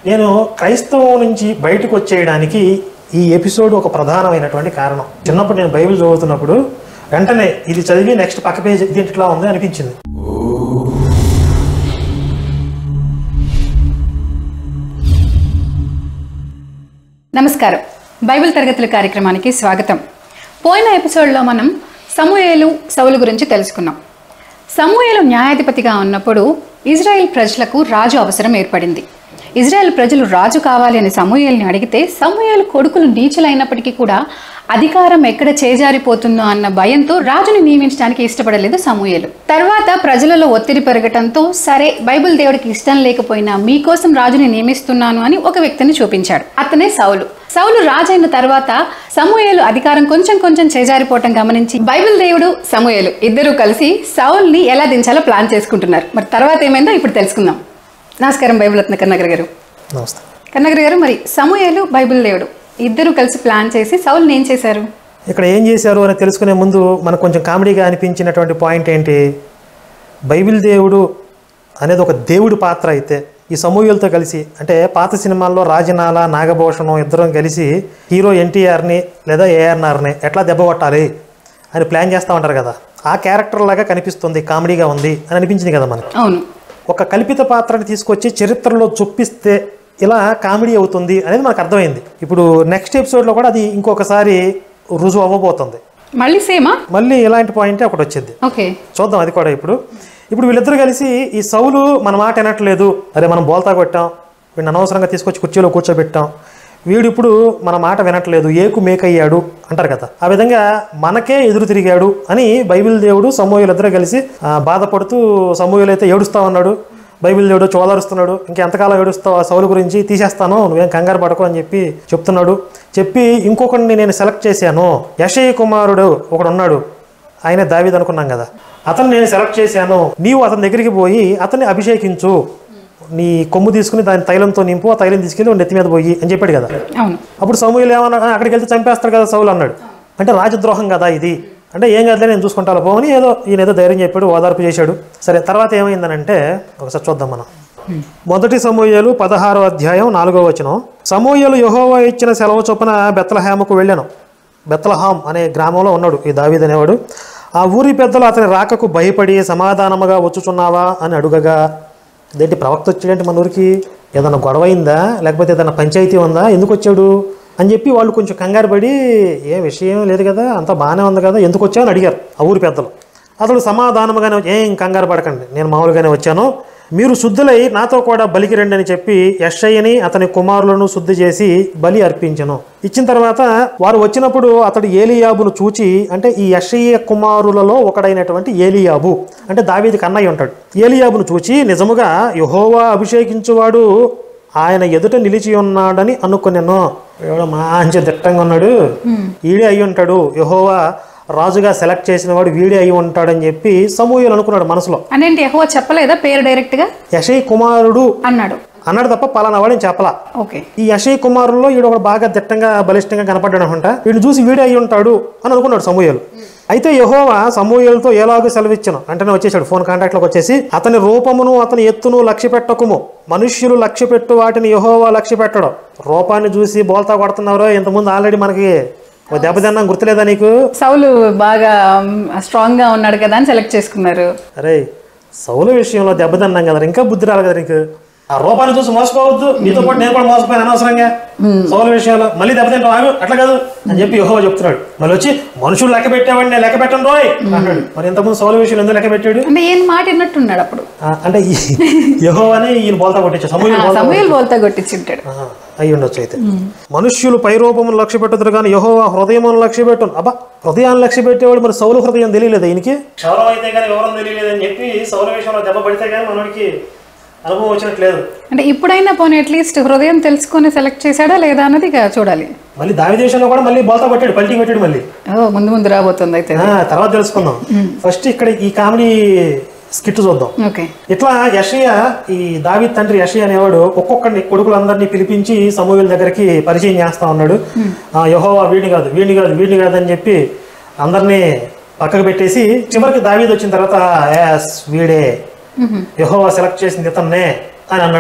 నేను క్రైస్తవం నుంచి బయటకు వచ్చేయడానికి ఈ ఎపిసోడ్ ఒక ప్రధానమైనటువంటి కారణం చిన్నప్పుడు నేను బైబిల్ చదువుతున్నప్పుడు వెంటనే ఇది చదివి నెక్స్ట్ పక్క పేజ్ దీంట్లో ఉంది అనిపించింది నమస్కారం బైబిల్ తరగతుల కార్యక్రమానికి స్వాగతం పోయిన ఎపిసోడ్లో మనం సమూయేలు సౌలు గురించి తెలుసుకున్నాం సమూయేలు న్యాయాధిపతిగా ఉన్నప్పుడు ఇజ్రాయెల్ ప్రజలకు రాజు అవసరం ఏర్పడింది ఇజ్రాయెల్ ప్రజలు రాజు కావాలి అని సమూయేల్ని అడిగితే సమూయేలు కొడుకులు నీచులైనప్పటికీ కూడా అధికారం ఎక్కడ చేజారిపోతుందో అన్న భయంతో రాజుని నియమించడానికి ఇష్టపడలేదు సమూయేలు తర్వాత ప్రజలలో ఒత్తిడి పెరగటంతో సరే బైబిల్ దేవుడికి ఇష్టం లేకపోయినా మీకోసం రాజుని నియమిస్తున్నాను అని ఒక వ్యక్తిని చూపించాడు అతనే సౌలు సౌలు రాజైన తర్వాత సమూయేలు అధికారం కొంచెం కొంచెం చేజారిపోవటం గమనించి బైబిల్ దేవుడు సమూయేలు ఇద్దరూ కలిసి సౌల్ని ఎలా దించాలో ప్లాన్ చేసుకుంటున్నారు మరి తర్వాత ఏమైందో ఇప్పుడు తెలుసుకుందాం నమస్కారం బైబిల్ రత్న కన్నగర్ గారు నమస్తే కన్నగర్ గారు మరి సమూయేలు బైబిల్ దేవుడు ఇద్దరు కలిసి ప్లాన్ చేసి సౌల్ని ఏం చేశారు ఇక్కడ ఏం చేశారు అని తెలుసుకునే ముందు మనకు కొంచెం కామెడీగా అనిపించినటువంటి పాయింట్ ఏంటి బైబిల్ దేవుడు అనేది ఒక దేవుడి పాత్ర అయితే ఈ సమూహలతో కలిసి అంటే పాత సినిమాల్లో రాజనాల నాగభూషణం ఇద్దరం కలిసి హీరో ఎన్టీఆర్ని లేదా ఏఆర్ఆర్ని ఎట్లా దెబ్బ కొట్టాలి అని ప్లాన్ చేస్తూ ఉంటారు కదా ఆ క్యారెక్టర్ లాగా కనిపిస్తుంది కామెడీగా ఉంది అని అనిపించింది కదా మనకి అవును ఒక కల్పిత పాత్రని తీసుకొచ్చి చరిత్రలో చొప్పిస్తే ఇలా కామెడీ అవుతుంది అనేది మనకు అర్థమైంది ఇప్పుడు నెక్స్ట్ ఎపిసోడ్లో కూడా అది ఇంకొకసారి రుజువు అవ్వబోతుంది మళ్ళీ సేమా మళ్ళీ ఇలాంటి పాయింటే ఒకటి వచ్చింది ఓకే చూద్దాం అది కూడా ఇప్పుడు ఇప్పుడు వీళ్ళిద్దరు కలిసి ఈ సౌలు మన మాట వినట్లేదు అరే మనం బోల్తా కొట్టాం వీడిని అనవసరంగా తీసుకొచ్చి కుర్చీలో కూర్చోబెట్టాం వీడు ఇప్పుడు మన మాట వినట్లేదు ఏకు మేకయ్యాడు అంటారు కదా ఆ విధంగా మనకే ఎదురు తిరిగాడు అని బైబిల్ దేవుడు సమూహులిద్దరూ కలిసి ఆ, బాధపడుతూ సమూహులు అయితే ఏడుస్తా ఉన్నాడు బైబిల్ దేవుడు చోదరుస్తున్నాడు ఇంకెంతకాలం ఏడుస్తావు ఆ సౌలు గురించి తీసేస్తాను నువ్వేం కంగారు పడకు అని చెప్పి చెప్తున్నాడు చెప్పి ఇంకొకరిని నేను సెలెక్ట్ చేశాను యశయ్య కుమారుడు ఒకడు ఉన్నాడు ఆయనే దావీద్ అనుకున్నాం కదా అతన్ని నేను సెలెక్ట్ చేశాను నీవు అతని దగ్గరికి పోయి అతన్ని అభిషేకించు నీ కొమ్ము తీసుకుని దాని తైలంతో నింపు ఆ తైలం తీసుకెళ్ళి వాడి నెత్తి మీద పోయి అని చెప్పాడు కదా అవును అప్పుడు సమూహలు ఏమన్నా "ఆ, అక్కడికి వెళ్తే చంపేస్తాడు కదా సౌలు అన్నాడు అంటే రాజద్రోహం కదా ఇది అంటే ఏం కాదులే నేను చూసుకుంటాను పోని ఏదో ఈయన ఏదో ధైర్యం చెప్పాడు ఓదార్పు చేశాడు సరే తర్వాత ఏమైందనంటే ఒకసారి చూద్దాం మనం మొదటి సమూహలు పదహారో అధ్యాయం నాలుగో వచనం సమూహలు యహోవా ఇచ్చిన సెలవు చొప్పున బెత్తలహాముకు వెళ్ళాను బెత్తలహాం అనే గ్రామంలో ఉన్నాడు ఈ దావీద్ అనేవాడు ఆ ఊరి పెద్దలు అతని రాకకు భయపడి సమాధానముగా వచ్చుచున్నావా అని అడుగగా ఇదేంటి ప్రవక్త వచ్చాడంటే మన ఊరికి ఏదైనా గొడవ అయిందా లేకపోతే ఏదైనా పంచాయతీ ఉందా ఎందుకు వచ్చాడు అని చెప్పి వాళ్ళు కొంచెం కంగారు పడి ఏ విషయం లేదు కదా అంతా బాగానే ఉంది కదా ఎందుకు వచ్చావు అని అడిగారు ఆ ఊరి పెద్దలు అతడు సమాధానముగానే వచ్చి, ఏం కంగారు పడకండి నేను మామూలుగానే వచ్చాను మీరు శుద్ధులై నాతో కూడా బలికి రండి అని చెప్పి యశ్ఐని అతని కుమారులను శుద్ధి చేసి బలి అర్పించను ఇచ్చిన తర్వాత వారు వచ్చినప్పుడు అతడు ఏలియాబును చూచి అంటే ఈ యశ్ఐయ కుమారులలో ఒకడైనటువంటి ఏలియాబు అంటే దావీదికి అన్నయ్య ఉంటాడు ఏలియాబును చూచి నిజముగా యహోవా అభిషేకించువాడు ఆయన ఎదుట నిలిచి ఉన్నాడని అనుకున్నాను ఎవడో మంచి దిట్టంగా ఉన్నాడు ఈడే అయి ఉంటాడు యహోవా రాజుగా సెలెక్ట్ చేసిన వాడు వీడే అయి ఉంటాడని చెప్పి సమూహలు అనుకున్నాడు మనసులో అదేంటి యెహోవా చెప్పలేదా పేరు డైరెక్ట్గా యశయ్ కుమారుడు అన్నాడు అన్నాడు తప్ప పలానా వాడని చెప్పలా ఓకే ఈ యశయ్ కుమారుల్లో ఈడు ఒక బాగా దిట్టంగా బలిష్టంగా కనపడ్డాడు అనమాట వీడిని చూసి వీడే అయి ఉంటాడు అని అనుకున్నాడు సమూహలు అయితే యహోవా సమూహలతో ఎలాగో సెలవిచ్చాను వెంటనే వచ్చేసాడు ఫోన్ కాంటాక్ట్లోకి వచ్చేసి అతని రూపమును అతని ఎత్తును లక్ష్య పెట్టకుము మనుష్యులు లక్ష్య పెట్టు వాటిని యహోవా లక్ష్య పెట్టడం రూపాన్ని చూసి బోల్తా కొడుతున్నారో ఇంతకుముందు ఆల్రెడీ మనకి ఓ దెబ్బతిన్నాం గుర్తులేదా నీకు సౌలు బాగా స్ట్రాంగ్ గా ఉన్నాడు కదా అని సెలెక్ట్ చేసుకున్నారు అరే సౌల విషయంలో దెబ్బతిన్నాం కదా ఇంకా బుద్ధి రాలి కదా నీకు ఆ రూపాన్ని చూసి మోసపోవద్దు నీతో పాటు నేను కూడా మోసపోయాను అనవసరంగా సౌల విషయంలో మళ్ళీ దెబ్బతింటాం ఆగు అట్లా కాదు అని చెప్పి యహోవా చెప్తున్నాడు మళ్ళీ వచ్చి మనుషులు లెక్క పెట్టావండి నేను లెక్క పెట్టను రోయ్ అన్నాడు మరి ఇంతకుముందు సౌల విషయంలో ఎందుకు లెక్క పెట్టాడు అంటే ఏం మాట విన్నట్టున్నాడు అప్పుడు ఆ, అంటే యహోవానే ఈయన బోల్తా కొట్టించాడు సమూహం బోల్తా సమూహలు బోల్తా కొట్టించుంటాడు ఆహా, అయి ఉండొచ్చు అయితే మనుష్యులు పై రూపమును లక్ష్య పెట్టుదురు కానీ యహోవా హృదయమును లక్ష్య పెట్టును అబ్బా హృదయాన్ని లక్ష్య పెట్టేవాడు మరి సౌల హృదయం తెలియలేదు ఈయనకి క్షవరం అయితే కానీ వివరం తెలియలేదు అని చెప్పి సౌల విషయంలో దెబ్బ పడితే కానీ మనోడికి అనుభవం వచ్చినట్లేదు అంటే ఇప్పుడైనా పోనీ అట్లీస్ట్ హృదయం తెలుసుకొని సెలెక్ట్ చేశాడా లేదా అన్నది ఇక చూడాలి మళ్ళీ దావి దేశంలో కూడా మళ్ళీ బోల్తా కొట్టాడు పల్టీ కొట్టాడు మళ్ళీ ఓ ముందు ముందు రాబోతుంది అయితే ఆ, తర్వాత తెలుసుకుందాం ఫస్ట్ ఇక్కడ ఈ కామెడీ స్కిట్ చూద్దాం ఓకే ఇట్లా యషయ ఈ దావి తండ్రి యషయ అనేవాడు ఒక్కొక్కడిని కొడుకులందరినీ పిలిపించి సమూహల దగ్గరికి పరిచయం చేస్తా ఉన్నాడు ఆ, యెహోవా వీడిని కాదు వీడిని కాదు వీడిని కాదు అని చెప్పి అందరినీ పక్కకు పెట్టేసి చివరికి దావీద్ వచ్చిన తర్వాత "Yes, వీడే యెహోవా సెలెక్ట్ చేసింది ఇతన్నే అని అన్నాడు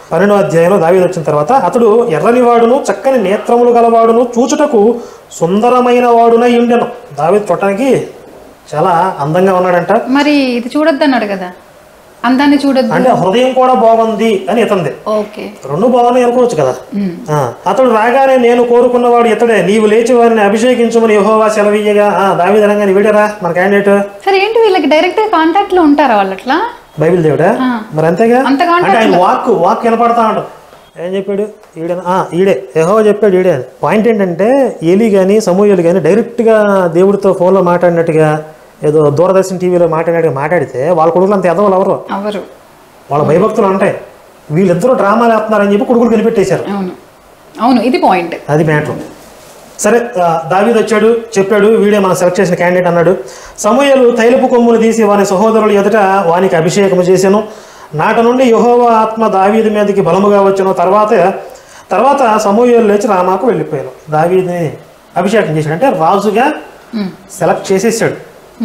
పన్నెండో అధ్యాయంలో దావీదు వచ్చిన తర్వాత అతడు ఎర్రని వాడును చక్కని నేత్రములు గలవాడును చూచుటకు సుందరమైన వాడునై ఉండెను దావీదు చూడటానికి చాలా అందంగా ఉన్నాడంట మరి ఇది చూడొద్దన్నాడు కదా అందాన్ని చూడొద్దు అంటే హృదయం కూడా బాగుంది అని ఇతంది ఓకే రెండు బాగున్నాయి అనుకోవచ్చు కదా ఆ, అతడు రాగానే నేను కోరుకున్నవాడు ఇతడే నీవు లేచి వారిని అభిషేకించమని యెహోవా సెలవీయగా ఆ, దావీదు అనగానే వీడరా మన క్యాండిడేట్ సరే ఏంటి వీళ్ళకి డైరెక్ట్ గా కాంటాక్ట్ లో ఉంటారా వాళ్ళు అట్లా బైబిల్ దేవుడా ఆ. మరి అంతేగా అంత కాంటాక్ట్ అంటే ఆయన వాక్ వాక్ వినపడతా ఉంటాం ఏం చెప్పాడు ఈడే ఆ, ఈడే యెహోవా చెప్పాడు ఈడే అని. పాయింట్ ఏంటంటే ఏలి కానీ సమూహలు కానీ డైరెక్ట్గా దేవుడితో ఫోన్లో మాట్లాడినట్టుగా ఏదో దూరదర్శన్ టీవీలో మాట్లాడినట్టుగా మాట్లాడితే వాళ్ళ కొడుకులు అంత ఎదవలు ఎవరు అవరు వాళ్ళ భయభక్తులు ఉంటాయి వీళ్ళిద్దరూ డ్రామాలు వేస్తున్నారని చెప్పి కొడుకులు కనిపెట్టేశారు అవును అవును ఇది పాయింట్ అది మ్యాటర్ సరే ఆ, దావీద్ వచ్చాడు చెప్పాడు వీడే మనం సెలెక్ట్ చేసిన క్యాండిడేట్ అన్నాడు సమూహలు తైలపు కొమ్ములు తీసి వాని సహోదరులు ఎదుట వానికి అభిషేకము చేశాను నాట నుండి యహోవా ఆత్మ దావీదు మీదకి బలముగా వచ్చాను తర్వాత తర్వాత సమూహలు లేచి రామాకు వెళ్ళిపోయాను దావీదిని అభిషేకం చేశాడు అంటే రాజుగా సెలెక్ట్ చేసేసాడు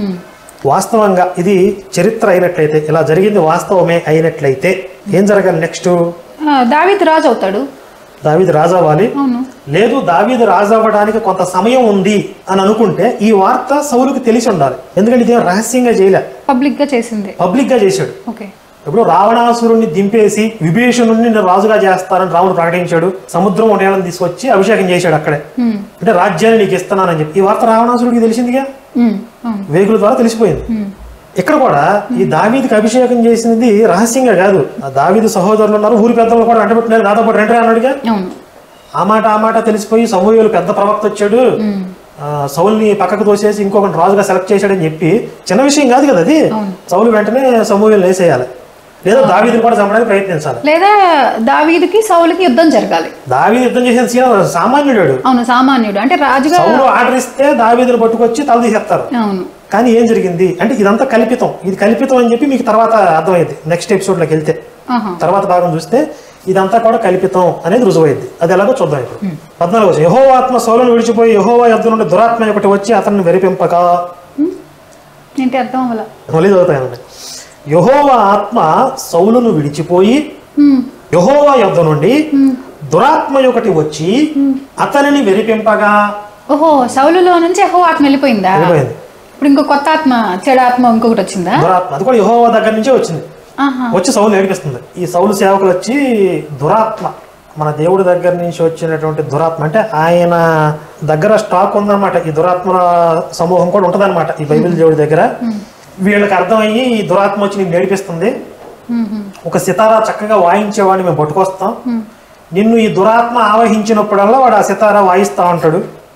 వాస్తవంగా ఇది చరిత్ర అయినట్లయితే ఇలా జరిగింది వాస్తవమే అయినట్లయితే ఏం జరగాలి నెక్స్ట్ దావీద్ రాజు అవుతాడు దావీదు రాజు అవ్వాలి అవును లేదు దావీదు రాజు అవ్వడానికి కొంత సమయం ఉంది అని అనుకుంటే ఈ వార్త సౌలుకి తెలిసి ఉండాలి ఎందుకంటే ఇదేం రహస్యంగా చేయలే పబ్లిక్ గా చేసింది పబ్లిక్ గా చేశాడు ఓకే ఇప్పుడు రావణాసురుణ్ణి దింపేసి విభీషణుడిని నేను రాజుగా చేస్తానని రాముడు ప్రకటించాడు సముద్రం ఉండేళ్ళని తీసుకొచ్చి అభిషేకం చేశాడు అక్కడే ఉమ్, అంటే రాజ్యాన్ని నీకు ఇస్తున్నానని చెప్పి ఈ వార్త రావణాసురుడికి తెలిసిందిగా ఉమ్, అవును వేగుల ద్వారా తెలిసిపోయింది ఉమ్, ఇక్కడ కూడా ఈ దావీదికి అభిషేకం చేసినది రహస్యంగా కాదు ఆ దావీదు సహోదరులు ఉన్నారు ఊరి పెద్దలు కూడా అంటబెట్టినారు నాతో పాటు రెండే అన్నాడుగా అవును ఆ మాట ఆ మాట తెలిసిపోయి సమూహలు పెద్ద ప్రవక్త వచ్చాడు ఉమ్, ఆ, సౌల్ని పక్కకు తోసేసి ఇంకొకటి రాజుగా సెలెక్ట్ చేశాడని చెప్పి చిన్న విషయం కాదు కదా అది అవును. సౌలు వెంటనే సమూహలు వేసేయాలి లేదా దావీదుని కూడా చంపడానికి ప్రయత్నించాలి లేదా దావీదుకి సౌలుకి యుద్ధం జరగాలి దావీదు యుద్ధం చేసిన సీన సామాన్యుడు అవును సామాన్యుడు అంటే రాజుగా సౌలు ఆర్డర్ ఇస్తే దావీదుని పట్టుకొచ్చి తల తీసేస్తారు అవును కానీ ఏం జరిగింది అంటే ఇదంతా కల్పితం ఇది కల్పితం అని చెప్పి మీకు తర్వాత అర్థమైంది నెక్స్ట్ ఎపిసోడ్లోకి వెళ్తే ఆహా తర్వాత భాగం చూస్తే ఇదంతా కూడా కల్పితం అనేది రుజువైంది అది ఎలాగో చూద్దాం ఇప్పుడు పద్నాలుగు వచ్చి యహో ఆత్మ సౌలను విడిచిపోయి యహోవా యుద్ధ నుండి దురాత్మ ఒకటి వచ్చి అతన్ని వెరిపింపక ఏంటి అర్థం అవ్వాల మళ్ళీ చదువుతాయండి యహోవా ఆత్మ సౌలును విడిచిపోయి ఉమ్, యహోవా యుద్ధ నుండి ఉమ్. దురాత్మ ఒకటి వచ్చి అతనిని వెరిపింపగా ఓహో సౌలులో నుంచి ఎహో ఆత్మ వెళ్ళిపోయిందా వెళ్ళిపోయింది ఇప్పుడు ఇంకో కొత్త ఆత్మ చెడు ఆత్మ ఇంకొకటి వచ్చిందా దురాత్మ అది కూడా యహోవా దగ్గర నుంచే వచ్చింది ఆహా వచ్చి సౌలు ఏడిపిస్తుంది ఈ సౌలు సేవకులు వచ్చి దురాత్మ మన దేవుడి దగ్గర నుంచి వచ్చినటువంటి దురాత్మ అంటే ఆయన దగ్గర స్టాక్ ఉందన్నమాట ఈ దురాత్మల సమూహం కూడా ఉంటదన్నమాట ఈ బైబిల్ దేవుడి దగ్గర వీళ్ళకి అర్థమయ్యి ఈ దురాత్మ వచ్చి నేను నేర్పిస్తుంది ఉమ్, ఉమ్, ఒక సితారా చక్కగా వాయించేవాడిని మేము పట్టుకొస్తాం ఉమ్. నిన్ను ఈ దురాత్మ ఆవహించినప్పుడల్లా వాడు ఆ సితారా వాయిస్తా ఉంటాడు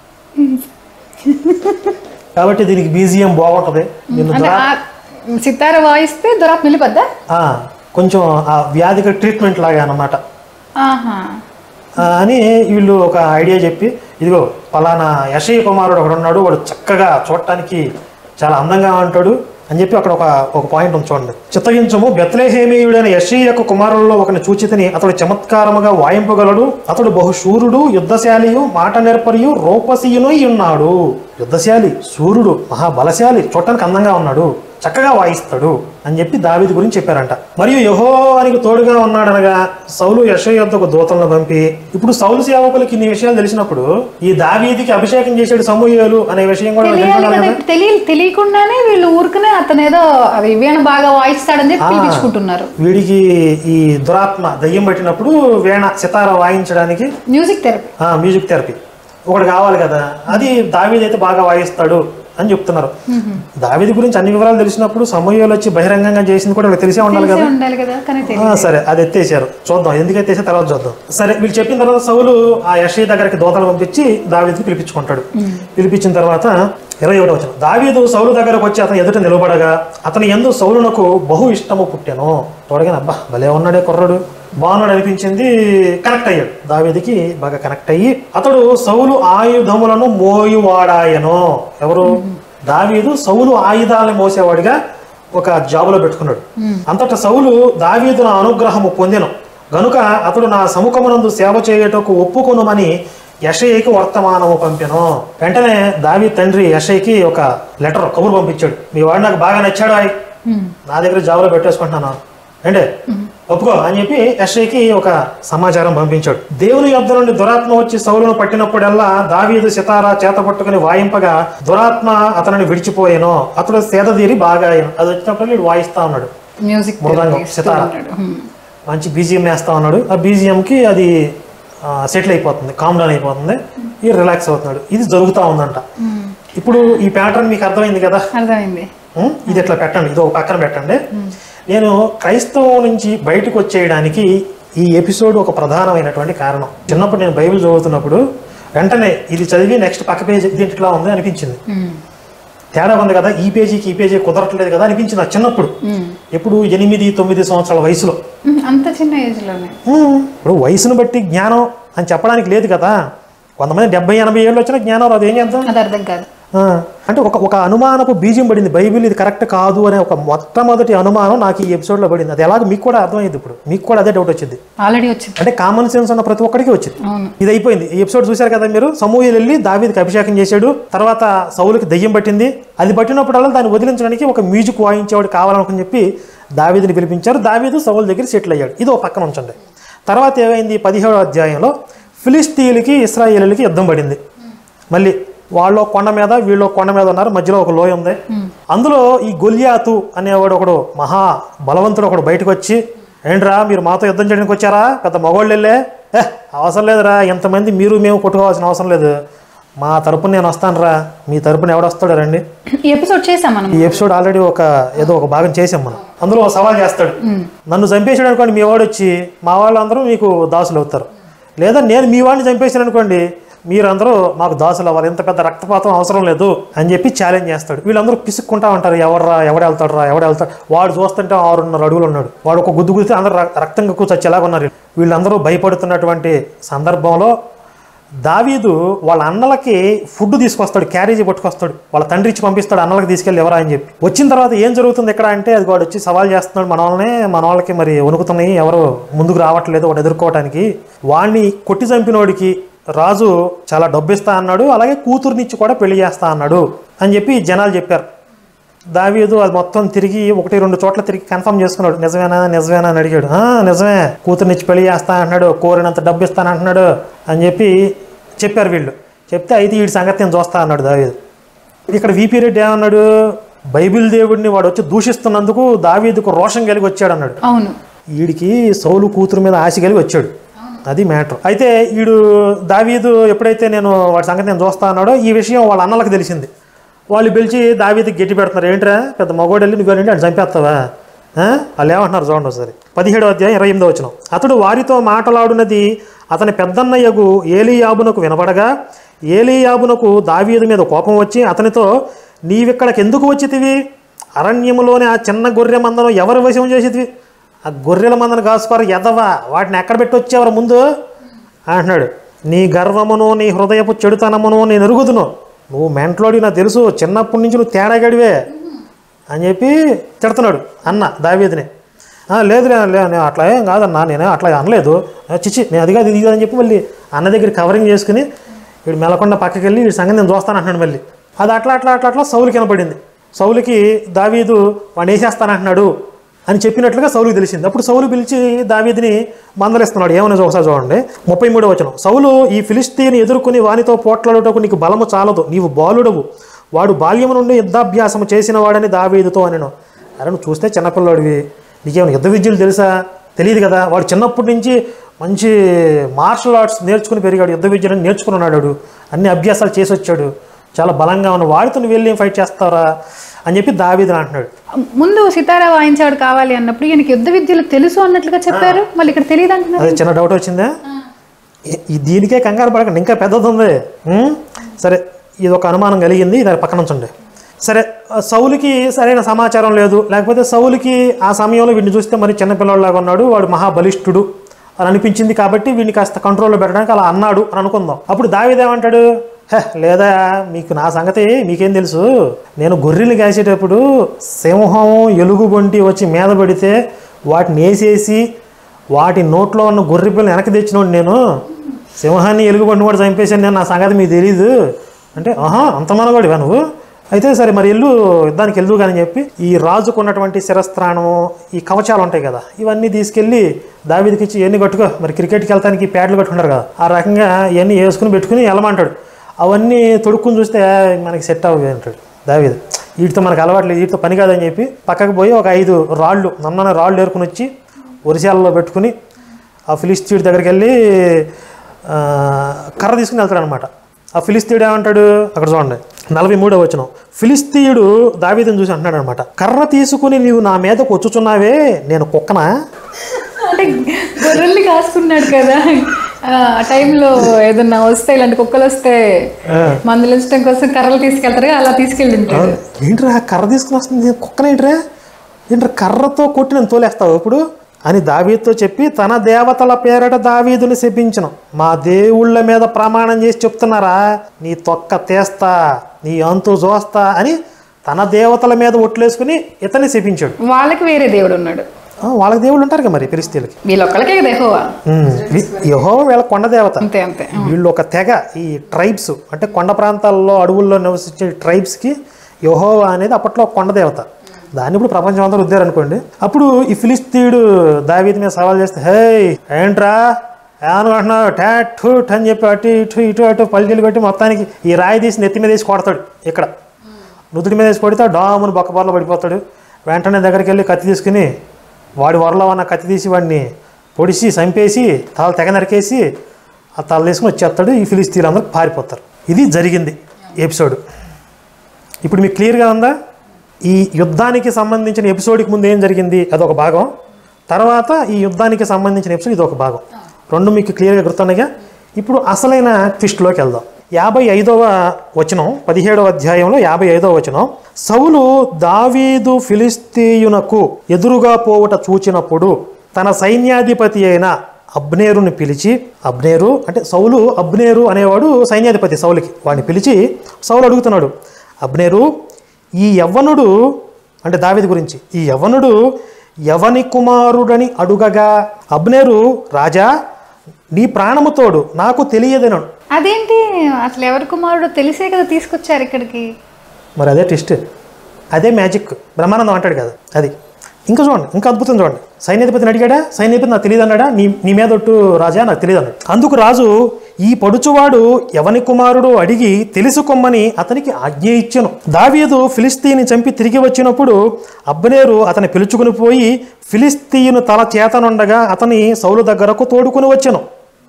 కాబట్టి దీనికి బీజిఎం బాగుంటది నిన్ను అంటే దురా ఆ సితార వాయిస్తే దురాత్మ వెళ్ళిపోద్దా ఆ, కొంచెం ఆ వ్యాధికి ట్రీట్మెంట్ లాగా అన్నమాట ఆహా ఆ, అని వీళ్ళు ఒక ఐడియా చెప్పి ఇదిగో పలానా యశయ్య కుమారుడు ఒకడు ఉన్నాడు వాడు చక్కగా చూడటానికి చాలా అందంగా ఉంటాడు అని చెప్పి అక్కడ ఒక ఒక పాయింట్ ఉంది చూడండి చిత్తగించము బెత్లేహేమీయుడైన యశయ్య యొక్క కుమారుల్లో ఒకని చూచితిని అతడు చమత్కారముగా వాయింపగలడు అతడు బహుశూరుడు యుద్ధశాలియు మాట నేర్పరియు రూపసీయును ఉన్నాడు యుద్ధశాలి సూర్యుడు మహాబలశాలి చూడటానికి అందంగా ఉన్నాడు చక్కగా వాయిస్తాడు అని చెప్పి దావీదు గురించి చెప్పారంట మరియు యహోవానికి తోడుగా ఉన్నాడనగా సౌలు యశోయొద్దకు దూతలను పంపి ఇప్పుడు సౌలు సేవకులకి ఇన్ని విషయాలు తెలిసినప్పుడు ఈ దావీదికి అభిషేకం చేసాడు సమూహలు అనే విషయం కూడా వీళ్ళకి తెలియాలి తెలియాలి కదా కదా ఇప్పుడు తెలియ తెలియకుండానే వీళ్ళు ఊరుకునే అతను ఏదో అవి వీణ బాగా వాయిస్తాడని చెప్పి ఆ. పిలిపించుకుంటున్నారు వీడికి ఈ దురాత్మ దయ్యం పట్టినప్పుడు వీణ సితార వాయించడానికి మ్యూజిక్ థెరపీ ఆ మ్యూజిక్ థెరపీ ఒకటి కావాలి కదా అది దావీది అయితే బాగా వాయిస్తాడు అని చెప్తున్నారు దావీది గురించి అన్ని వివరాలు తెలిసినప్పుడు సమూహాలు వచ్చి బహిరంగంగా చేసింది కూడా వీళ్ళకి తెలిసే ఉండాలి కదా తెలిసే ఉండాలి కదా కానీ ఆ, తెలియదు సరే అది ఎత్తేసారు చూద్దాం ఎందుకు ఎత్తేసా తర్వాత చూద్దాం సరే వీళ్ళు చెప్పిన తర్వాత సౌలు ఆ యషయ్య దగ్గరికి దోతలు పంపించి దావీదుకి పిలిపించుకుంటాడు పిలిపించిన తర్వాత ఇరవై ఒకటి వచ్చిన దావీదు సౌలు దగ్గరకు వచ్చి అతను ఎదుట నిలబడగా అతని ఎందు సౌలునకు బహు ఇష్టము పుట్టాను తోడగానే అబ్బా భలే ఉన్నాడే కుర్రాడు బాగున్నాడు అనిపించింది కనెక్ట్ అయ్యాడు దావీదికి బాగా కనెక్ట్ అయ్యి అతడు సౌలు ఆయుధములను మోయువాడాయను ఎవరు దావీదు సౌలు ఆయుధాలను మోసేవాడిగా ఒక జాబులో పెట్టుకున్నాడు అంతటా సౌలు దావీదున అనుగ్రహము పొందెను గనుక అతడు నా సముఖమునందు సేవ చేయుటకు ఒప్పుకొనుమని యషయ్యకి వర్తమానము పంపెను వెంటనే దావీ తండ్రి యషయ్యకి ఒక లెటర్ కబురు పంపించాడు మీ వాడు నాకు బాగా నచ్చాడు ఆయ్ ఉమ్, నా దగ్గర జాబులో పెట్టేసుకుంటున్నాను అంటే ఒప్పుకో అని చెప్పి యశ్ఐకి ఒక సమాచారం పంపించాడు దేవుని యొద్ద నుండి దురాత్మ వచ్చి సౌలును పట్టినప్పుడల్లా దావీదు సితారా చేత పట్టుకుని వాయింపగా దురాత్మ అతనిని విడిచిపోయాను అతడు సేదతీరి బాగా అయ్యాను అది వచ్చినప్పుడు వీడు వాయిస్తా ఉన్నాడు మ్యూజిక్ మృదంగం, ఇస్తూ సితారా. ఉన్నాడు. హ్మ్. మంచి బీజిఎం వేస్తా ఉన్నాడు ఆ బీజిఎంకి అది సెటిల్ అయిపోతుంది కామ్ డౌన్ అయిపోతుంది ఈ రిలాక్స్ అవుతున్నాడు ఇది జరుగుతూ ఉందంట ఇప్పుడు ఈ ప్యాటర్న్ మీకు అర్థమైంది కదా అర్థమైంది ఉం? ఇది ఇట్లా పెట్టండి ఇది ఒక పక్కన పెట్టండి నేను క్రైస్తవం నుంచి బయటకు వచ్చేయడానికి ఈ ఎపిసోడ్ ఒక ప్రధానమైనటువంటి కారణం చిన్నప్పుడు నేను బైబిల్ చదువుతున్నప్పుడు వెంటనే ఇది చదివి నెక్స్ట్ పక్క పేజీ దీంట్లో ఉంది అనిపించింది హ్మ్. తేడా ఉంది కదా ఈ పేజీకి ఈ పేజీ కుదరట్లేదు కదా అనిపించింది ఆ చిన్నప్పుడు హ్మ్. ఎప్పుడు ఎనిమిది తొమ్మిది సంవత్సరాల వయసులో హ్మ్. అంత చిన్న ఏజ్ లోనే ఉం. ఇప్పుడు వయసును బట్టి జ్ఞానం అని చెప్పడానికి లేదు కదా కొంతమంది డెబ్బై ఎనభై ఏళ్ళు వచ్చిన జ్ఞానం రాదు ఏం చేద్దాం అది అర్థం కాదు ఆ, అంటే ఒక ఒక అనుమానపు బీజం పడింది బైబిల్ ఇది కరెక్ట్ కాదు అనే ఒక మొట్టమొదటి అనుమానం నాకు ఈ ఎపిసోడ్లో పడింది అది ఎలాగ మీకు కూడా అర్థమైంది ఇప్పుడు మీకు కూడా అదే డౌట్ వచ్చింది ఆల్రెడీ వచ్చింది అంటే కామన్ సెన్స్ ఉన్న ప్రతి ఒక్కడికి వచ్చింది అవును ఇది అయిపోయింది ఈ ఎపిసోడ్ చూశారు కదా మీరు సమూహలు వెళ్ళి దావీదికి అభిషేకం చేశాడు తర్వాత సౌలుకి దయ్యం పట్టింది అది పట్టినప్పుడల్లా దాన్ని వదిలించడానికి ఒక మ్యూజిక్ వాయించేవాడు కావాలనుకుని చెప్పి దావీదిని పిలిపించారు దావీదు సౌలు దగ్గర సెటిల్ అయ్యాడు ఇది ఒక పక్కన ఉంచండి తర్వాత ఏమైంది పదిహేడో అధ్యాయంలో ఫిలిస్తీన్లకి ఇస్రాయేలీలకి యుద్ధం పడింది మళ్ళీ వాళ్ళు ఒక కొండ మీద వీళ్ళు ఒక కొండ మీద ఉన్నారు మధ్యలో ఒక లోయ ఉంది అందులో ఈ గొల్యాతు అనేవాడు ఒకడు మహా బలవంతుడు ఒకడు బయటకు వచ్చి ఏంట్రా మీరు మాతో యుద్ధం చేయడానికి వచ్చారా పెద్ద మగవాళ్ళు వెళ్ళే ఏ అవసరం లేదురా ఎంతమంది మీరు మేము కొట్టుకోవాల్సిన అవసరం లేదు మా తరపున నేను వస్తానురా మీ తరపున ఎవడు వస్తాడు రండి ఈ ఎపిసోడ్ చేసాం మనం ఈ ఎపిసోడ్ ఆల్రెడీ ఒక ఏదో ఒక భాగం చేసాం మనం అందులో ఒక సవాల్ చేస్తాడు నన్ను చంపేసాడు అనుకోండి మీ వాడు వచ్చి మా వాళ్ళందరూ మీకు దాసులు అవుతారు లేదా నేను మీ వాడిని చంపేసాను అనుకోండి మీరందరూ మాకు దాసులు అవ్వాలి ఇంత పెద్ద రక్తపాతం అవసరం లేదు అని చెప్పి ఛాలెంజ్ చేస్తాడు వీళ్ళందరూ పిసుక్కుంటా ఉంటారు ఎవర్రా ఎవడు వెళ్తాడు రా ఎవడు వెళ్తాడు వాడు చూస్తుంటే ఆరున్నర అడుగులు ఉన్నాడు వాడు ఒక గుద్దు గుద్దితే అందరూ రక్- రక్తం కక్కువ చచ్చేలాగా ఉన్నారు వీళ్ళందరూ భయపడుతున్నటువంటి సందర్భంలో దావీదు వాళ్ళ అన్నలకి ఫుడ్ తీసుకొస్తాడు క్యారేజీ పట్టుకొస్తాడు వాళ్ళ తండ్రి ఇచ్చి పంపిస్తాడు అన్నలకి తీసుకెళ్ళి ఎవరా అని చెప్పి వచ్చిన తర్వాత ఏం జరుగుతుంది ఇక్కడ అంటే అది వాడు వచ్చి సవాల్ చేస్తున్నాడు మన వాళ్ళనే మన వాళ్ళకి మరి వణుకుతున్నాయి ఎవరు ముందుకు రావట్లేదు వాడు ఎదుర్కోవటానికి వాడిని కొట్టి చంపినోడికి రాజు చాలా డబ్బు ఇస్తా అన్నాడు అలాగే కూతురునిచ్చి కూడా పెళ్లి చేస్తా అన్నాడు అని చెప్పి జనాలు చెప్పారు దావీదు అది మొత్తం తిరిగి ఒకటి రెండు చోట్ల తిరిగి కన్ఫర్మ్ చేసుకున్నాడు నిజమేనా నిజమేనా అని అడిగాడు "ఆ, నిజమే కూతురునిచ్చి పెళ్లి చేస్తా అంటున్నాడు కోరినంత డబ్బు ఇస్తాను అంటున్నాడు అని చెప్పి చెప్పారు వీళ్ళు చెప్తే అయితే వీడి సంగతి నేను చూస్తా అన్నాడు దావీదు ఇక్కడ విపి రెడ్డి ఏమన్నాడు బైబిల్ దేవుడిని వాడు వచ్చి దూషిస్తున్నందుకు దావీదుకు రోషం కలిగి వచ్చాడు అన్నాడు అవును వీడికి సౌలు కూతురు మీద ఆశ కలిగి వచ్చాడు అది మ్యాటర్ అయితే వీడు దావీదు ఎప్పుడైతే నేను వాడి సంగతి నేను చూస్తా అన్నాడో ఈ విషయం వాళ్ళ అన్నలకు తెలిసింది వాళ్ళు పిలిచి దావీదికి గట్టి పెడుతున్నారు ఏంట్రా పెద్ద మగోడు వెళ్ళి నువ్వు వెళ్ళి అని చంపేస్తావా ఆ? వాళ్ళు ఏమంటున్నారు చూడండి ఒకసారి పదిహేడో అధ్యాయం ఇరవై ఎనిమిదో వచ్చిన అతడు వారితో మాట్లాడున్నది అతని పెద్దన్నయ్యకు ఏలీయాబునకు వినపడగా ఏలీయాబునకు దావీదు మీద కోపం వచ్చి అతనితో నీవిక్కడికి ఎందుకు వచ్చితివి అరణ్యములోని ఆ చిన్న గొర్రె మందను ఎవరు వశం చేసేదివి ఆ గొర్రెల మందను కాసుకోరు ఎదవా వాటిని ఎక్కడ పెట్టి వచ్చేవారు ముందు అంటున్నాడు నీ గర్వమును నీ హృదయపు చెడుతనమును నేను ఎరుగుదును నువ్వు మెంట్లోడి నాకు తెలుసు చిన్నప్పటి నుంచి నువ్వు తేడాగడివే అని చెప్పి తిడుతున్నాడు అన్న దావీదిని "ఆ, లేదు లే లే, నేను అట్లా ఏం కాదన్నా నేను అట్లా అనలేదు "ఆ, చిచ్చి నేను అది కాదు ఇది కాదు" అని చెప్పి మళ్ళీ అన్న దగ్గర కవరింగ్ చేసుకుని వీడు మెలకుండా పక్కకి వెళ్ళి వీడి సంగతి నేను చూస్తాను అంటున్నాడు మళ్ళీ అది అట్లా అట్లా అట్లా అట్లా సౌలుకి వినపడింది సౌలుకి దావీదు వాడిని వేసేస్తానంటున్నాడు అని చెప్పినట్లుగా సౌలుకి తెలిసింది అప్పుడు సౌలు పిలిచి దావీదిని మందలిస్తున్నాడు ఏమని ఒకసారి చూడండి ముప్పై మూడో వచనం సౌలు ఈ ఫిలిస్తీని ఎదుర్కొని వానితో పోట్లాడుటకు నీకు బలము చాలదు నీవు బాలుడవు వాడు బాల్యము నుండి యుద్ధాభ్యాసం చేసిన వాడని దావీదుతో అనను అరే నువ్వు చూస్తే చిన్నపిల్లాడివి నీకేమైనా యుద్ధ విద్యలు తెలుసా తెలియదు కదా వాడు చిన్నప్పటి నుంచి మంచి మార్షల్ ఆర్ట్స్ నేర్చుకుని పెరిగాడు యుద్ధ విద్యను నేర్చుకుని ఉన్నాడు వాడు. అన్ని అభ్యాసాలు చేసి వచ్చాడు చాలా బలంగా ఉన్న వాడితో నువ్వు వెళ్ళి ఏం ఫైట్ చేస్తావరా అని చెప్పి దావీదుని అంటున్నాడు ముందు సితారా వాయించాడు కావాలి అన్నప్పుడు ఈయనకి యుద్ధ విద్యలు తెలుసు అన్నట్లుగా చెప్పారు మళ్ళీ ఇక్కడ తెలియదు అంటున్నారు అదే చిన్న డౌట్ వచ్చిందా ఈ- ఈ దీనికే కంగారు పడకండి ఇంకా పెద్దది ఉంది ఉం? సరే ఇది ఒక అనుమానం కలిగింది దాని పక్కన ఉంచండి సరే ఆ సౌలుకి సరైన సమాచారం లేదు లేకపోతే సౌలుకి ఆ సమయంలో వీడిని చూస్తే మరి చిన్నపిల్లలాగా ఉన్నాడు వాడు మహాబలిష్ఠుడు అని అనిపించింది కాబట్టి వీడిని కాస్త కంట్రోల్లో పెట్టడానికి అలా అన్నాడు అని అనుకుందాం అప్పుడు దావిదేమంటాడు హే లేదా మీకు నా సంగతి మీకేం తెలుసు నేను గొర్రెలు కాసేటప్పుడు సింహం ఎలుగుబంటి వచ్చి మీద పడితే వాటిని వేసేసి వాటి నోట్లో ఉన్న గొర్రె పిల్లని వెనక్కి తెచ్చినోడు నేను సింహాన్ని ఎలుగుబంటి కూడా చంపేశాను నేను నా సంగతి మీకు తెలీదు అంటే ఆహా అంత మనగోడివా నువ్వు అయితే సరే మరి ఎల్లు యుద్ధానికి వెళ్దు కానీ చెప్పి ఈ రాజుకు ఉన్నటువంటి శిరస్త్రాణం ఈ కవచాలు ఉంటాయి కదా ఇవన్నీ తీసుకెళ్ళి దావీదికి ఇచ్చి ఎన్ని కట్టుకో మరి క్రికెట్కి వెళ్తానికి ప్యాడ్లు కట్టుకుంటారు కదా ఆ రకంగా ఇవన్నీ వేసుకుని పెట్టుకుని వెళ్ళమంటాడు అవన్నీ తొడుక్కుని చూస్తే మనకి సెట్ అవ్వదు అంటాడు దావీదు వీటితో మనకు అలవాట్లేదు వీటితో పని కాదని చెప్పి పక్కకు పోయి ఒక ఐదు రాళ్ళు నన్నన రాళ్ళు ఏరుకుని వచ్చి ఒరిశాలలో పెట్టుకుని ఆ ఫిలిస్తీయుడి దగ్గరికి వెళ్ళి ఆ, కర్ర తీసుకుని వెళ్తాడు అనమాట ఆ ఫిలిస్తీయుడు ఏమంటాడు అక్కడ చూడండి నలభై మూడో వచ్చిన ఫిలిస్తీయుడు దావీదుని చూసి అంటున్నాడు అనమాట కర్ర తీసుకుని నీవు నా మీదకు వచ్చుచున్నావే నేను కుక్కనా అంటే గొర్రెల్ని కాసుకున్నాడు కదా ఆ టైంలో ఏదన్నా వస్తే ఇలాంటి కుక్కలు వస్తే మందులించడం కోసం కర్రలు తీసుకెళ్తారు కదా, అలా తీసుకెళ్ళి ఉంటాడు ఏంట్రా కర్ర తీసుకుని వస్తుంది కుక్కనేంట్రా ఏంట్రా కర్రతో కొట్టి నేను తోలేస్తావు ఇప్పుడు అని దావీదుతో చెప్పి తన దేవతల పేరట దావీదుని శపించను మా దేవుళ్ళ మీద ప్రమాణం చేసి చెప్తున్నారా నీ తొక్క తీస్తా నీ అంతు చూస్తా అని తన దేవతల మీద ఒట్లేసుకుని ఇతన్ని శపించాడు వాళ్ళకి వేరే దేవుడు ఉన్నాడు ఆ, వాళ్ళకి దేవుళ్ళు ఉంటారు కదా మరి ఫిలిస్తీన్లకి వీళ్ళొక్కడికే కదా ఎహోవా యహో వీళ్ళ కొండ దేవత అంతే అంతే వీళ్ళు ఒక తెగ ఈ ట్రైబ్స్ అంటే కొండ ప్రాంతాల్లో అడవుల్లో నివసించే ట్రైబ్స్కి యహోవా అనేది అప్పట్లో ఒక కొండ దేవత దాన్ని ఇప్పుడు ప్రపంచం అంతా రుద్దారు అనుకోండి అప్పుడు ఈ ఫిలిస్తీయుడు దావీది మీద సవాల్ చేస్తే హే ఏంట్రా ఏమనుకుంటున్నావు టాట్ ఠూట్ అని చెప్పి అటు ఇటు ఇటు అటు పల్లీలు పెట్టి మొత్తానికి ఈ రాయి తీసి నెత్తి మీద వేసి కొడతాడు ఇక్కడ నుదుటి మీద వేసి కొడితే డామును బొక్కబార్లో పడిపోతాడు వెంటనే దగ్గరికి వెళ్ళి కత్తి తీసుకుని వాడి వరలో ఉన్న కత్తి తీసి వాడిని పొడిచి చంపేసి తల తెగ నరికేసి ఆ తల తీసుకుని వచ్చేస్తాడు ఈ ఫిలిస్తీన్లు అందరూ పారిపోతారు ఇది జరిగింది ఎపిసోడ్ ఇప్పుడు మీకు క్లియర్గా ఉందా ఈ యుద్ధానికి సంబంధించిన ఎపిసోడ్కి ముందు ఏం జరిగింది అదొక భాగం తర్వాత ఈ యుద్ధానికి సంబంధించిన ఎపిసోడ్ ఇది ఒక భాగం రెండు మీకు క్లియర్గా గుర్తున్నాయిగా ఇప్పుడు అసలైన ట్విస్ట్లోకి వెళ్దాం యాభై ఐదవ వచనం పదిహేడవ అధ్యాయంలో యాభై ఐదవ వచనం సౌలు దావీదు ఫిలిస్తీయునకు ఎదురుగా పోవుట చూచినప్పుడు తన సైన్యాధిపతి అయిన అబ్నేరుని పిలిచి అబ్నేరు అంటే సౌలు అబ్నేరు అనేవాడు సైన్యాధిపతి సౌలుకి వాడిని పిలిచి సౌలు అడుగుతున్నాడు అబ్నేరు ఈ యవ్వనుడు అంటే దావీదు గురించి ఈ యవ్వనుడు యవని కుమారుడని అడుగగా అబ్నేరు రాజా నీ ప్రాణము తోడు నాకు తెలియదనడు అదేంటి అసలు ఎవరి కుమారుడు తెలిసే కదా తీసుకొచ్చారు ఇక్కడికి మరి అదే ట్విస్ట్ అదే మ్యాజిక్ బ్రహ్మానందం అంటాడు కదా అది ఇంకా చూడండి ఇంకా అద్భుతం చూడండి సైన్యాధిపతిని అడిగాడా సైన్యాధిపతి నాకు తెలియదు అన్నాడా నీ నీ మీద ఒట్టు రాజా నాకు తెలియదు అన్నాడు అందుకు రాజు ఈ పడుచువాడు ఎవని కుమారుడు అడిగి తెలుసుకొమ్మని అతనికి ఆజ్ఞ ఇచ్చెను దావీదు ఫిలిస్తీని చంపి తిరిగి వచ్చినప్పుడు అబ్నేరు అతని పిలుచుకుని పోయి ఫిలిస్తీయును తల చేతనుండగా అతని సౌలు దగ్గరకు తోడుకుని వచ్చెను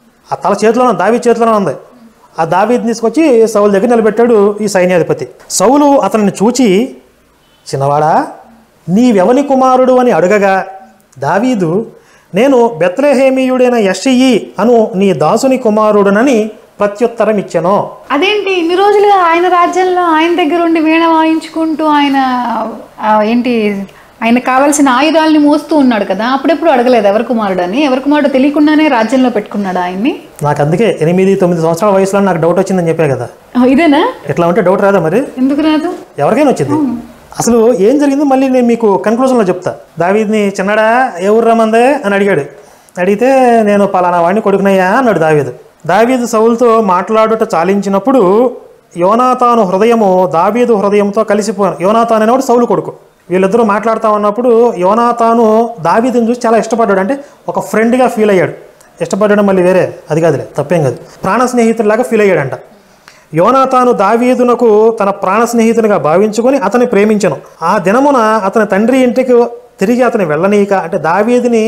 ఆ తల చేతిలోనే దావీ చేతిలోనే ఉంది ఆ దావీని తీసుకొచ్చి సౌలు దగ్గర నిలబెట్టాడు ఈ సైన్యాధిపతి సౌలు అతనిని చూచి చిన్నవాడా నీవెవని కుమారుడు అని అడగగా దావీదు నేను బెత్లహేమీయుడైన యషయి అను నీ దాసుని కుమారుడునని ప్రత్యుత్తరం ఇచ్చెను అదేంటి ఇన్ని రోజులుగా ఆయన రాజ్యంలో ఆయన దగ్గర ఉండి వీణ వాయించుకుంటూ ఆయన ఆ, ఏంటి ఆయన కావాల్సిన ఆయుధాలని మోస్తూ ఉన్నాడు కదా అప్పుడెప్పుడు అడగలేదు ఎవరి కుమారుడు అని ఎవరి కుమారుడు తెలియకుండానే రాజ్యంలో పెట్టుకున్నాడు ఆయన్ని నాకు అందుకే ఎనిమిది తొమ్మిది సంవత్సరాల వయసులో నాకు డౌట్ వచ్చిందని చెప్పా కదా ఆ, ఇదేనా ఇట్లా ఉంటే డౌట్ రాదా మరి ఎందుకు రాదు ఎవరికైనా వచ్చింది అసలు ఏం జరిగిందో మళ్ళీ నేను మీకు కన్క్లూజన్లో చెప్తా దావీద్ని చిన్నడా ఏ ఊరు రమ్మందే అని అడిగాడు అడిగితే నేను పలానా వాడిని కొడుకునయ్యా అన్నాడు దావీదు దావీదు సౌలుతో మాట్లాడుట చాలించినప్పుడు యోనాతాను హృదయము దావీదు హృదయంతో కలిసిపోయాను యోనాతాన్ అనేవాడు సౌలు కొడుకు వీళ్ళిద్దరూ మాట్లాడుతూ ఉన్నప్పుడు యోనాతాను దావీదుని చూసి చాలా ఇష్టపడ్డాడు అంటే ఒక ఫ్రెండ్గా ఫీల్ అయ్యాడు ఇష్టపడడం మళ్ళీ వేరే అది కాదులే తప్పేం కాదు ప్రాణ స్నేహితుడిలాగా ఫీల్ అయ్యాడంట యోనాతాను దావీదునకు తన ప్రాణ స్నేహితునిగా భావించుకొని అతని ప్రేమించను ఆ దినమున అతని తండ్రి ఇంటికి తిరిగి అతని వెళ్ళనీయక అంటే దావీదుని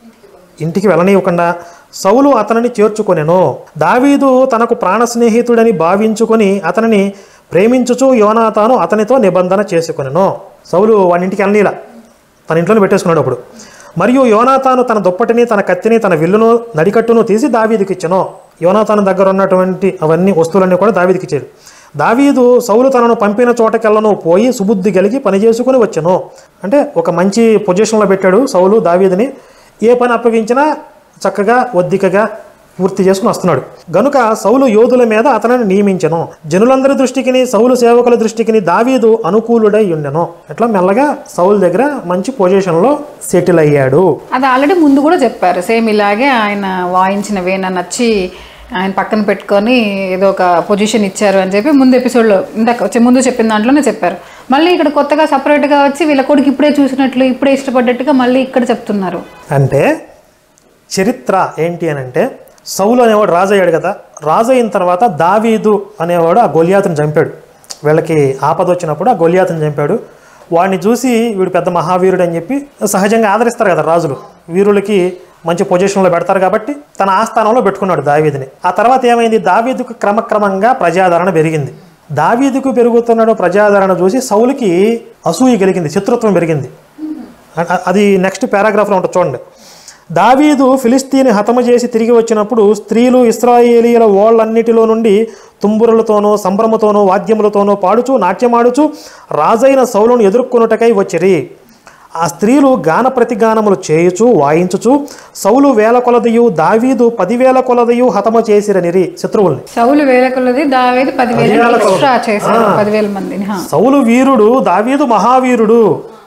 ఇంటికి వెళ్ళనీయకుండా సౌలు అతనిని చేర్చుకొనెను దావీదు తనకు ప్రాణ స్నేహితుడని భావించుకొని అతనిని ప్రేమించుచు యోనాతాను అతనితో నిబంధన చేసుకొనెను సౌలు వాడి ఇంటికి వెళ్ళనీలా తన ఇంట్లోనే పెట్టేసుకున్నాడు అప్పుడు మరియు యోనాతాను తన దుప్పటిని తన కత్తిని తన విల్లును నడికట్టును తీసి దావీదుకి ఇచ్చెను యోనాతాను దగ్గర ఉన్నటువంటి అవన్నీ వస్తువులన్నీ కూడా దావీదుకి ఇచ్చాడు దావీదు సౌలు తనను పంపిన చోటకెళ్ళను పోయి సుబుద్ధి కలిగి పని చేసుకుని వచ్చెను అంటే ఒక మంచి పొజిషన్లో పెట్టాడు సౌలు దావీదుని ఏ పని అప్పగించినా చక్కగా ఒద్దికగా పూర్తి చేసుకుని వస్తున్నాడు గనుక సౌలు యోధుల మీద అతనిని నియమించెను జనులందరి దృష్టికిని సౌలు సేవకుల దృష్టికిని దావీదు అనుకూలుడై ఉండెను ఎట్లా మెల్లగా సౌలు దగ్గర మంచి పొజిషన్లో సెటిల్ అయ్యాడు అది ఆల్రెడీ ముందు కూడా చెప్పారు సేమ్ ఇలాగే ఆయన వాయించిన వీణ నచ్చి ఆయన పక్కన పెట్టుకొని ఏదో ఒక పొజిషన్ ఇచ్చారు అని చెప్పి ముందు ఎపిసోడ్లో ఇందాక వచ్చే ముందు చెప్పిన దాంట్లోనే చెప్పారు మళ్ళీ ఇక్కడ కొత్తగా సపరేట్గా వచ్చి వీళ్ళ కొడుకు ఇప్పుడే చూసినట్లు ఇప్పుడే ఇష్టపడ్డట్టుగా మళ్ళీ ఇక్కడ చెప్తున్నారు అంటే చరిత్ర ఏంటి అని అంటే సౌలు అనేవాడు రాజు అయ్యాడు కదా రాజు అయిన తర్వాత దావీదు అనేవాడు ఆ గొలియాతుని చంపాడు వీళ్ళకి ఆపద వచ్చినప్పుడు ఆ గొలియాతుని చంపాడు వాడిని చూసి వీడు పెద్ద మహావీరుడు అని చెప్పి సహజంగా ఆదరిస్తారు కదా రాజులు వీరులకి మంచి పొజిషన్లో పెడతారు కాబట్టి తన ఆస్థానంలో పెట్టుకున్నాడు దావీదుని ఆ తర్వాత ఏమైంది దావీదుకు క్రమక్రమంగా ప్రజాదరణ పెరిగింది దావీదుకు పెరుగుతున్నాడు ప్రజాదరణ చూసి సౌలుకి అసూయ కలిగింది శత్రుత్వం పెరిగింది అ- అది నెక్స్ట్ పారాగ్రాఫ్లో ఉంటుంది చూడండి దావీదు ఫిలిస్తీని హతము చేసి తిరిగి వచ్చినప్పుడు స్త్రీలు ఇస్రాయేలీల ఓళ్ళన్నిటిలో నుండి తుంబురులతోనూ సంభ్రమతోనూ వాద్యములతోనూ పాడుచు నాట్యమాడుచు రాజైన సౌలును ఎదుర్కొనుటకై వచ్చిరి ఆ స్త్రీలు గాన ప్రతిగానములు చేయుచు వాయించుచు సౌలు వేల కొలదయు దావీదు పదివేల కొలదయు హతము చేసిరనిరి శత్రువుల్ని సౌలు వేల కొలది దావేది పదివేల ఎక్స్ట్రా చేశారు పదివేల మందిని హా. సౌలు వీరుడు దావీదు మహావీరుడు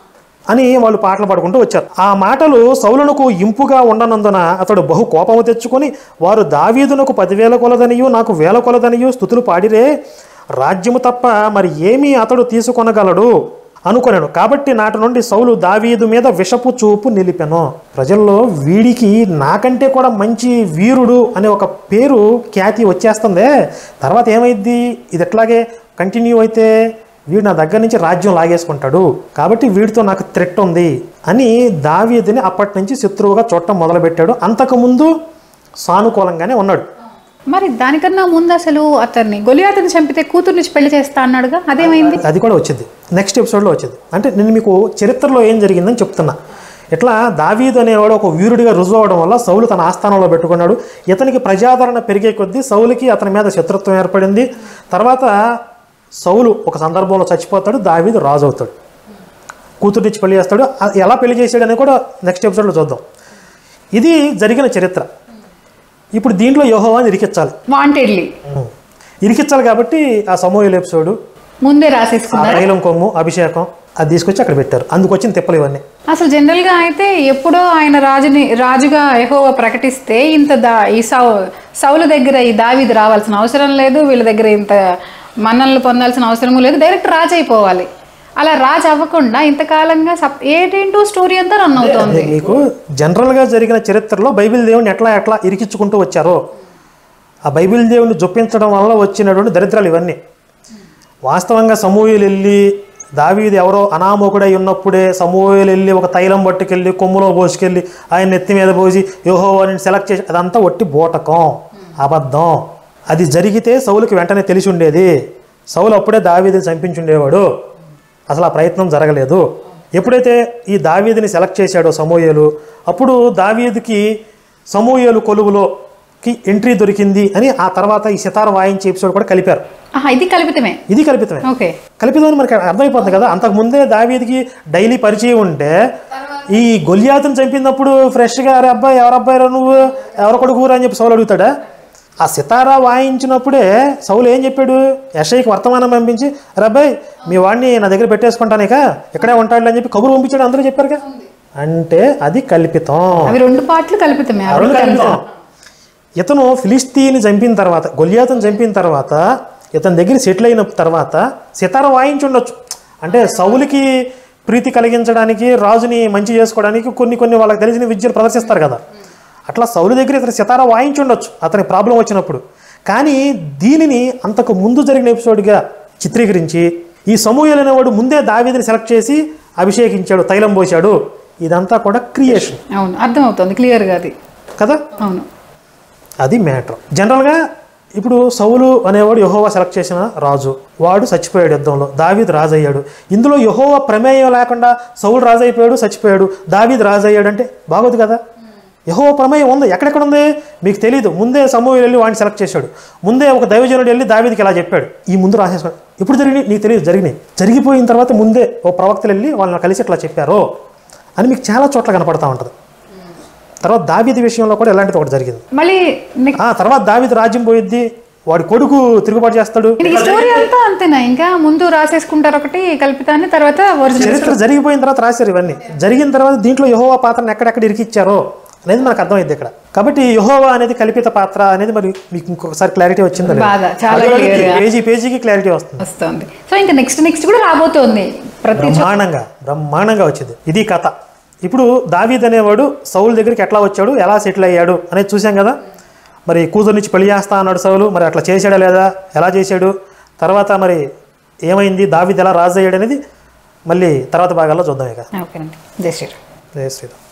అని వాళ్ళు పాటలు పాడుకుంటూ వచ్చారు ఆ మాటలు సౌలునకు ఇంపుగా ఉండనందున అతడు బహు కోపము తెచ్చుకొని వారు దావీదునకు పదివేల కొలదనియు నాకు వేల కొలదనియు స్థుతులు పాడిరే రాజ్యము తప్ప మరి ఏమీ అతడు తీసుకొనగలడు అనుకొనెను కాబట్టి నాటి నుండి సౌలు దావీదు మీద విషపు చూపు నిలిపెను ప్రజల్లో వీడికి నాకంటే కూడా మంచి వీరుడు అనే ఒక పేరు ఖ్యాతి వచ్చేస్తుందే తర్వాత ఏమైద్ది ఇది ఎట్లాగే కంటిన్యూ అయితే వీడు నా దగ్గర నుంచి రాజ్యం లాగేసుకుంటాడు కాబట్టి వీడితో నాకు థ్రెట్ ఉంది అని దావీదుని అప్పటి నుంచి శత్రువుగా చూడటం మొదలుపెట్టాడు అంతకుముందు సానుకూలంగానే ఉన్నాడు మరి దానికన్నా ముందు అసలు అతన్ని గొలియాతని చంపితే కూతురు నుంచి పెళ్లి చేస్తా అన్నాడుగా అదేమైంది అది కూడా వచ్చింది నెక్స్ట్ ఎపిసోడ్లో వచ్చింది అంటే నేను మీకు చరిత్రలో ఏం జరిగిందని చెప్తున్నా ఇట్లా దావీదు అనేవాడు ఒక వీరుడిగా రుజువు అవడం వల్ల సౌలు తన ఆస్థానంలో పెట్టుకున్నాడు ఇతనికి ప్రజాదరణ పెరిగే కొద్దీ సౌలుకి అతని మీద శత్రుత్వం ఏర్పడింది తర్వాత సౌలు ఒక సందర్భంలో చచ్చిపోతాడు దావీదు రాజు అవుతాడు కూతురునిచ్చి పెళ్లి చేస్తాడు ఆ- ఎలా పెళ్లి చేశాడు అనేది కూడా నెక్స్ట్ ఎపిసోడ్లో చూద్దాం ఇది జరిగిన చరిత్ర ఇప్పుడు దీంట్లో యోహోవాని ఇరికించాలి వాంటెడ్లీ ఇరికించాలి కాబట్టి ఆ సమూహల ఎపిసోడు ముందే ఆ రాసేసుకున్నారు తైలం కొమ్ము అభిషేకం అది తీసుకొచ్చి అక్కడ పెట్టారు అందుకు వచ్చిన తిప్పలు ఇవన్నీ అసలు జనరల్ గా అయితే ఎప్పుడో ఆయన రాజుని రాజుగా యెహోవా ప్రకటిస్తే ఇంత దా ఈ సౌ సౌల దగ్గర ఈ దావీది రావాల్సిన అవసరం లేదు వీళ్ళ దగ్గర ఇంత మన్నలు పొందాల్సిన అవసరము లేదు డైరెక్ట్ రాజు అయిపోవాలి అలా రాజు అవ్వకుండా ఇంతకాలంగా సప్ ఏంటేంటో స్టోరీ అంతా రన్ అవుతోంది మీకు జనరల్గా జరిగిన చరిత్రలో బైబిల్ దేవుని ఎట్లా ఎట్లా ఇరికించుకుంటూ వచ్చారో ఆ బైబిల్ దేవుని జొప్పించడం వల్ల వచ్చినటువంటి దరిద్రాలు ఇవన్నీ వాస్తవంగా సమూహలు వెళ్ళి దావీది ఎవరో అనామకుడై ఉన్నప్పుడే సమూహలు వెళ్ళి ఒక తైలం పట్టుకెళ్ళి కొమ్ములో పోసుకెళ్ళి ఆయన నెత్తి మీద పోసి యోహో అని సెలెక్ట్ చేసి అదంతా ఒట్టి బోటకం అబద్ధం అది జరిగితే సౌలుకి వెంటనే తెలిసి ఉండేది సౌలు అప్పుడే దావీదిని చంపించుండేవాడు అసలు ఆ ప్రయత్నం జరగలేదు ఎప్పుడైతే ఈ దావీదిని సెలెక్ట్ చేశాడో సమూహలు అప్పుడు దావీదుకి సమూహలు కొలువులోకి ఎంట్రీ దొరికింది అని ఆ తర్వాత ఈ సితార వాయించే ఎపిసోడ్ కూడా కలిపారు ఆహా, ఇది కల్పితమే ఇది కల్పితమే ఓకే కల్పితం మనకి అర్థమైపోతుంది కదా అంతకు ముందే దావీదికి డైలీ పరిచయం ఉంటే ఈ గొలియాతుని చంపినప్పుడు ఫ్రెష్గా అరే అబ్బాయి ఎవరు అబ్బాయి నువ్వు ఎవరు కొడుకురా అని చెప్పి సౌలు అడుగుతాడా ఆ సితారా వాయించినప్పుడే సౌలు ఏం చెప్పాడు యషయ్యకి వర్తమానం పంపించి అరే అబ్బాయి మీ వాడిని నా దగ్గర పెట్టేసుకుంటానిక ఇక్కడే ఉంటాడు అని చెప్పి కబురు పంపించాడు అందరూ చెప్పారుగా అంటే అది కల్పితం అవి రెండు పాటలు కల్పితమే ఆ రెండు కల్పితం ఇతను ఫిలిస్తీని చంపిన తర్వాత గొలియాతను చంపిన తర్వాత ఇతని దగ్గర సెటిల్ అయిన తర్వాత సితార వాయించి ఉండొచ్చు అంటే సౌలుకి ప్రీతి కలిగించడానికి రాజుని మంచి చేసుకోవడానికి కొన్ని కొన్ని వాళ్ళకి తెలిసిన విద్యలు ప్రదర్శిస్తారు కదా అట్లా సౌలు దగ్గర ఇతను సితార వాయించి ఉండొచ్చు అతని ప్రాబ్లం వచ్చినప్పుడు కానీ దీనిని అంతకు ముందు జరిగిన ఎపిసోడ్గా చిత్రీకరించి ఈ సమూహలు అనేవాడు ముందే దావీదిని సెలెక్ట్ చేసి అభిషేకించాడు తైలం పోశాడు ఇదంతా కూడా క్రియేషన్ అవును అర్థమవుతుంది క్లియర్గా అది కదా అవును అది మ్యాటర్ జనరల్గా ఇప్పుడు సౌలు అనేవాడు యహోవా సెలెక్ట్ చేసిన రాజు వాడు చచ్చిపోయాడు యుద్ధంలో దావీద్ రాజు అయ్యాడు ఇందులో యహోవా ప్రమేయం లేకుండా సౌలు రాజు అయిపోయాడు చచ్చిపోయాడు దావీద్ రాజు అయ్యాడు అంటే బాగోదు కదా యహోవా ప్రమేయం ఉంది ఎక్కడెక్కడ ఉంది మీకు తెలియదు ముందే సమూహం వెళ్ళి వాడిని సెలెక్ట్ చేశాడు ముందే ఒక దైవజనుడు వెళ్ళి దావీదికి ఇలా చెప్పాడు ఈ ముందు రాసేసుకోండి ఇప్పుడు జరిగినాయి నీకు తెలియదు జరిగినాయి జరిగిపోయిన తర్వాత ముందే ఓ ప్రవక్తలు వెళ్ళి వాళ్ళని కలిసి ఇట్లా చెప్పారు అని మీకు చాలా చోట్ల కనపడతా ఉంటుంది తర్వాత దావీది విషయంలో కూడా ఇలాంటిది ఒకటి జరిగింది మళ్ళీ నెక్స్ట్ ఆ తర్వాత దావీదు రాజ్యం పోయిద్ది వాడి కొడుకు తిరుగుబాటు చేస్తాడు ఈ స్టోరీ అంతా అంతేనా ఇంకా ముందు రాసేసుకుంటారు ఒకటి కల్పితాన్ని తర్వాత ఒరిజినల్ చరిత్ర జరిగిపోయిన తర్వాత రాశారు ఇవన్నీ జరిగిన తర్వాత దీంట్లో యహోవా పాత్రను ఎక్కడెక్కడ ఇరికిచ్చారో అనేది మనకు అర్థమైంది ఇక్కడ కాబట్టి యహోవా అనేది కల్పిత పాత్ర అనేది మరి మీకు ఇంకొకసారి క్లారిటీ వచ్చిందా లేదా? బాగా, చాలా అదే clear గా. పేజీ పేజీకి క్లారిటీ వస్తుంది వస్తుంది సో ఇంకా నెక్స్ట్ నెక్స్ట్ కూడా రాబోతోంది ప్రతి బ్రహ్మాండంగా బ్రహ్మాండంగా వచ్చింది ఇది కథ ఇప్పుడు దావీద్ అనేవాడు సౌలు దగ్గరికి ఎట్లా వచ్చాడు ఎలా సెటిల్ అయ్యాడు అనేది చూసాం కదా మరి కూతురు నుంచి పెళ్లి చేస్తా అన్నాడు సౌలు మరి అట్లా చేశాడా లేదా ఎలా చేశాడు తర్వాత మరి ఏమైంది దావీద్ ఎలా రాజు అయ్యాడు అనేది మళ్ళీ తర్వాత భాగాల్లో చూద్దాం ఇక ఓకేనండి జై శ్రీరామ్ జయ శ్రీరామ్